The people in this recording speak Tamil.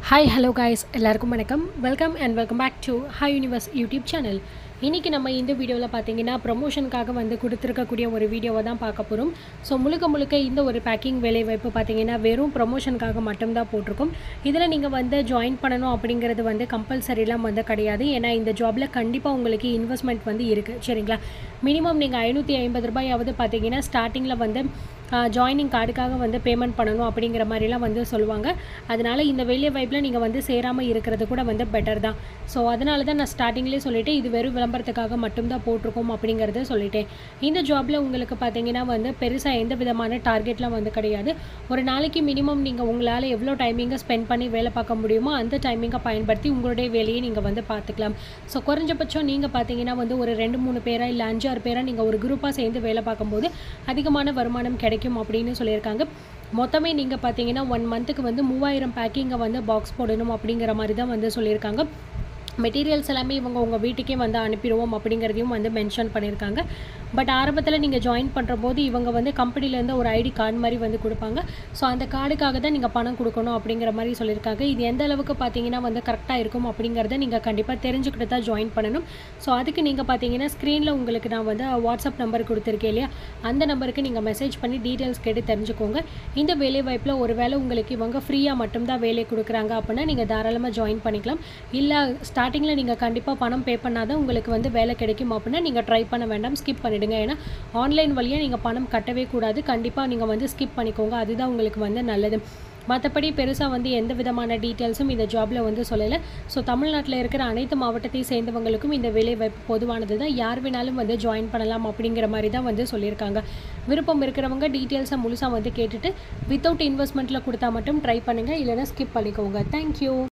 ஹாய் ஹலோ காய்ஸ் எல்லாருக்கும் வணக்கம் welcome and welcome back to hi universe YouTube channel இன்றைக்கி நம்ம இந்த வீடியோவில் பார்த்தீங்கன்னா ப்ரொமோஷனுக்காக வந்து கொடுத்துருக்கக்கூடிய ஒரு வீடியோவை தான் பார்க்க போகிறோம் ஸோ முழுக்க முழுக்க இந்த ஒரு பேக்கிங் வேலைவாய்ப்பு பார்த்தீங்கன்னா வெறும் ப்ரொமோஷனுக்காக மட்டும்தான் போட்டிருக்கோம் இதில் நீங்கள் வந்து ஜாயின் பண்ணணும் அப்படிங்கிறது வந்து கம்பல்சரிலாம் வந்து கிடையாது ஏன்னா இந்த ஜாபில் கண்டிப்பாக உங்களுக்கு இன்வெஸ்ட்மெண்ட் வந்து இருக்குது சரிங்களா மினிமம் நீங்கள் ஐநூற்றி ஐம்பது ரூபாயாவது பார்த்தீங்கன்னா ஸ்டார்டிங்கில் வந்து ஜாயினிங் கார்டுக்காக வந்து பேமெண்ட் பண்ணணும் அப்படிங்கிற மாதிரிலாம் வந்து சொல்லுவாங்க அதனால் இந்த வேலை வாய்ப்பில் நீங்கள் வந்து சேராமல் இருக்கிறது கூட வந்து பெட்டர் தான் ஸோ அதனால தான் நான் ஸ்டார்டிங்லேயே சொல்லிவிட்டு இது வெறும் விளம்பரத்துக்காக மட்டும்தான் போட்டிருக்கோம் அப்படிங்கிறத சொல்லிட்டேன் இந்த ஜாபில் உங்களுக்கு பார்த்தீங்கன்னா வந்து பெருசாக எந்த விதமான டார்கெட்லாம் வந்து கிடையாது ஒரு நாளைக்கு மினிமம் நீங்கள் உங்களால் எவ்வளோ டைமிங்கை ஸ்பெண்ட் பண்ணி வேலை பார்க்க முடியுமோ அந்த டைமிங்கை பயன்படுத்தி உங்களுடைய வேலையை நீங்கள் வந்து பார்த்துக்கலாம் ஸோ குறைஞ்சபட்சம் நீங்கள் பார்த்தீங்கன்னா வந்து ஒரு ரெண்டு மூணு பேரா இல்லை அஞ்சாறு பேராக நீங்கள் ஒரு குரூப்பாக சேர்ந்து வேலை பார்க்கும்போது அதிகமான வருமானம் கிடைக்கும் அப்படின்னு சொல்லியிருக்காங்க மொத்தமே நீங்கள் பார்த்தீங்கன்னா ஒன் மந்த்துக்கு வந்து மூவாயிரம் பேக்கிங்கை வந்து பாக்ஸ் போடணும் அப்படிங்கிற மாதிரி தான் வந்து சொல்லியிருக்காங்க மெட்டீரியல்ஸ் எல்லாமே இவங்க உங்கள் வீட்டுக்கே வந்து அனுப்பிடுவோம் அப்படிங்கிறதையும் வந்து மென்ஷன் பண்ணியிருக்காங்க பட் ஆரம்பத்தில் நீங்கள் ஜாயின் பண்ணுற போது இவங்க வந்து கம்பெனிலேருந்து ஒரு ஐடி கார்டு மாதிரி வந்து கொடுப்பாங்க ஸோ அந்த கார்டுக்காக தான் நீங்கள் பணம் கொடுக்கணும் அப்படிங்கிற மாதிரி சொல்லியிருக்காங்க இது எந்த அளவுக்கு பார்த்தீங்கன்னா வந்து கரெக்டாக இருக்கும் அப்படிங்கிறத நீங்கள் கண்டிப்பாக தெரிஞ்சுக்கிட்டு தான் ஜாயின் பண்ணணும் ஸோ அதுக்கு நீங்கள் பார்த்தீங்கன்னா ஸ்க்ரீனில் உங்களுக்கு நான் வந்து வாட்ஸ்அப் நம்பர் கொடுத்துருக்கேன் இல்லையா அந்த நம்பருக்கு நீங்கள் மெசேஜ் பண்ணி டீட்டெயில்ஸ் கேட்டு தெரிஞ்சுக்கோங்க இந்த வேலை வாய்ப்பில் ஒரு வேளை உங்களுக்கு இவங்க ஃப்ரீயாக மட்டும்தான் வேலை கொடுக்குறாங்க அப்படின்னா நீங்கள் தாராளமாக ஜாயின் பண்ணிக்கலாம் இல்லை ஸ்டார்டிங்கில் நீங்கள் கண்டிப்பாக பணம் பே பண்ணாதான் உங்களுக்கு வந்து வேலை கிடைக்கும் அப்படின்னா நீங்கள் ட்ரை பண்ண வேண்டாம் ஸ்கிப் பண்ணிவிடுங்க ஏன்னா ஆன்லைன் வழியாக நீங்கள் பணம் கட்டவே கூடாது கண்டிப்பாக நீங்கள் வந்து ஸ்கிப் பண்ணிக்கோங்க அதுதான் உங்களுக்கு வந்து நல்லது மற்றபடி பெருசாக வந்து எந்த விதமான டீட்டெயில்ஸும் இந்த ஜாபில் வந்து சொல்லலை ஸோ தமிழ்நாட்டில் இருக்கிற அனைத்து மாவட்டத்தை சேர்ந்தவங்களுக்கும் இந்த வேலை வாய்ப்பு பொதுவானது தான் யார் வேணாலும் வந்து ஜாயின் பண்ணலாம் அப்படிங்கிற மாதிரி தான் வந்து சொல்லியிருக்காங்க விருப்பம் இருக்கிறவங்க டீட்டெயில்ஸை முழுசாக வந்து கேட்டுட்டு வித்தவுட் இன்வெஸ்ட்மெண்ட்டில் கொடுத்தா மட்டும் ட்ரை பண்ணுங்கள் இல்லைனா ஸ்கிப் பண்ணிக்கோங்க தேங்க்யூ